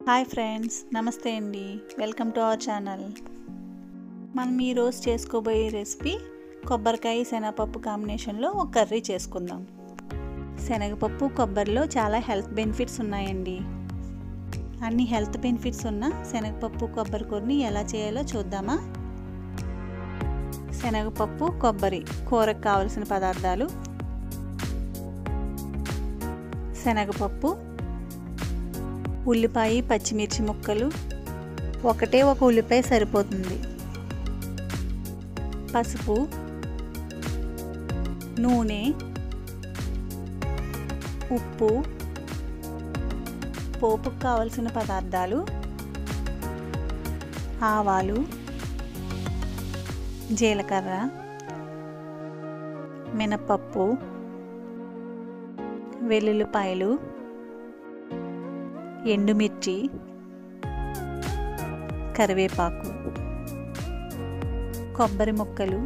hi friends నమస్తే అండి welcome to our channel మనం ఈరోజు చేసుకోబోయే రెసిపీ కొబ్బరికాయ శనగపప్పు కాంబినేషన్లో ఒక కర్రీ చేసుకుందాం శనగపప్పు కొబ్బరిలో చాలా హెల్త్ బెనిఫిట్స్ ఉన్నాయండి అన్ని హెల్త్ బెనిఫిట్స్ ఉన్న శనగపప్పు కొబ్బరి కూరని ఎలా చేయాలో చూద్దామా శనగపప్పు కొబ్బరి కూరకు కావలసిన పదార్థాలు శనగపప్పు ఉల్లిపాయ పచ్చిమిర్చి ముక్కలు ఒకటే ఒక ఉల్లిపాయ సరిపోతుంది పసుపు నూనె ఉప్పు పోపుకు కావలసిన పదార్థాలు ఆవాలు జీలకర్ర మినపప్పు వెల్లుల్లిపాయలు ఎండుమిర్చి కరివేపాకు కొబ్బరి ముక్కలు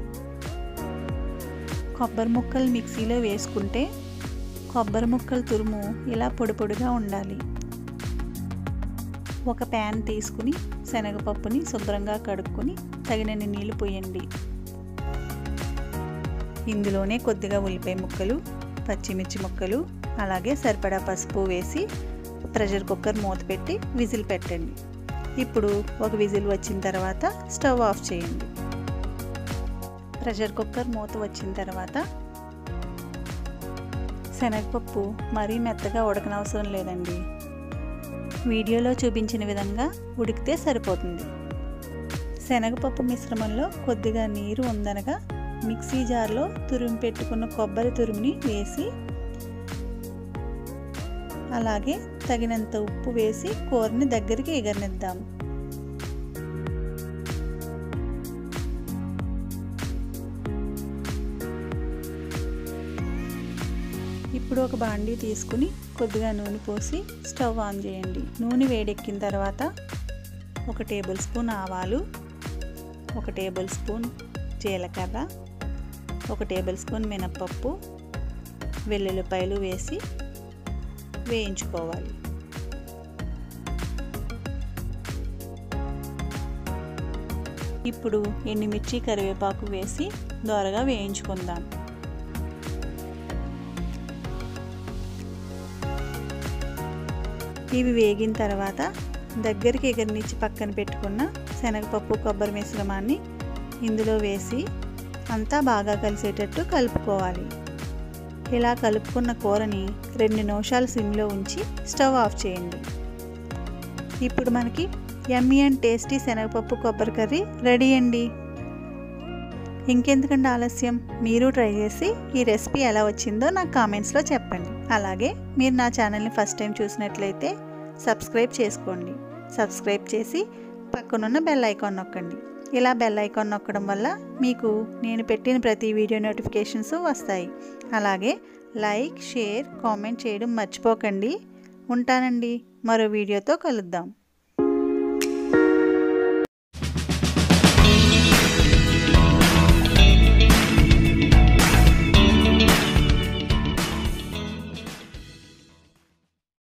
కొబ్బరి ముక్కలు మిక్సీలో వేసుకుంటే కొబ్బరి ముక్కల తురుము ఇలా పొడి పొడిగా ఉండాలి ఒక ప్యాన్ తీసుకుని శనగపప్పుని శుభ్రంగా కడుక్కొని తగినన్ని నీళ్లు పోయండి ఇందులోనే కొద్దిగా ఉల్లిపాయ ముక్కలు పచ్చిమిర్చి ముక్కలు అలాగే సరిపడా పసుపు వేసి ప్రెషర్ కుక్కర్ మూత పెట్టి విజిల్ పెట్టండి ఇప్పుడు ఒక విజిల్ వచ్చిన తర్వాత స్టవ్ ఆఫ్ చేయండి ప్రెషర్ కుక్కర్ మూత వచ్చిన తర్వాత శనగపప్పు మరీ మెత్తగా ఉడకనవసరం లేదండి వీడియోలో చూపించిన విధంగా ఉడికితే సరిపోతుంది శనగపప్పు మిశ్రమంలో కొద్దిగా నీరు ఉందనగా మిక్సీ జార్లో తురిమి పెట్టుకున్న కొబ్బరి తురుముని వేసి అలాగే తగినంత ఉప్పు వేసి కూరని దగ్గరికి ఎగరనిద్దాం ఇప్పుడు ఒక బాండీ తీసుకుని కొద్దిగా నూనె పోసి స్టవ్ ఆన్ చేయండి నూనె వేడెక్కిన తర్వాత ఒక టేబుల్ స్పూన్ ఆవాలు ఒక టేబుల్ స్పూన్ జీలకర్ర ఒక టేబుల్ స్పూన్ మినప్పప్పు వెల్లుల్లిపాయలు వేసి వేయించుకోవాలి ఇప్పుడు ఎండుమిర్చి కరివేపాకు వేసి దోరగా వేయించుకుందాం ఇవి వేగిన తర్వాత దగ్గరికి ఎగరనిచ్చి పక్కన పెట్టుకున్న శనగపప్పు కొబ్బరి మిశ్రమాన్ని ఇందులో వేసి అంతా బాగా కలిసేటట్టు కలుపుకోవాలి ఇలా కలుపుకున్న కూరని రెండు నిమిషాలు సిమ్లో ఉంచి స్టవ్ ఆఫ్ చేయండి ఇప్పుడు మనకి ఎమ్మీ అండ్ టేస్టీ శనగపప్పు కొబ్బరి కర్రీ రెడీ అండి ఇంకెందుకంటే ఆలస్యం మీరు ట్రై చేసి ఈ రెసిపీ ఎలా వచ్చిందో నాకు కామెంట్స్లో చెప్పండి అలాగే మీరు నా ఛానల్ని ఫస్ట్ టైం చూసినట్లయితే సబ్స్క్రైబ్ చేసుకోండి సబ్స్క్రైబ్ చేసి పక్కనున్న బెల్ ఐకాన్ నొక్కండి ఇలా బెల్ ఐకాన్ నొక్కడం వల్ల మీకు నేను పెట్టిన ప్రతి వీడియో నోటిఫికేషన్స్ వస్తాయి అలాగే లైక్ షేర్ కామెంట్ చేయడం మర్చిపోకండి ఉంటానండి మరో వీడియోతో కలుద్దాం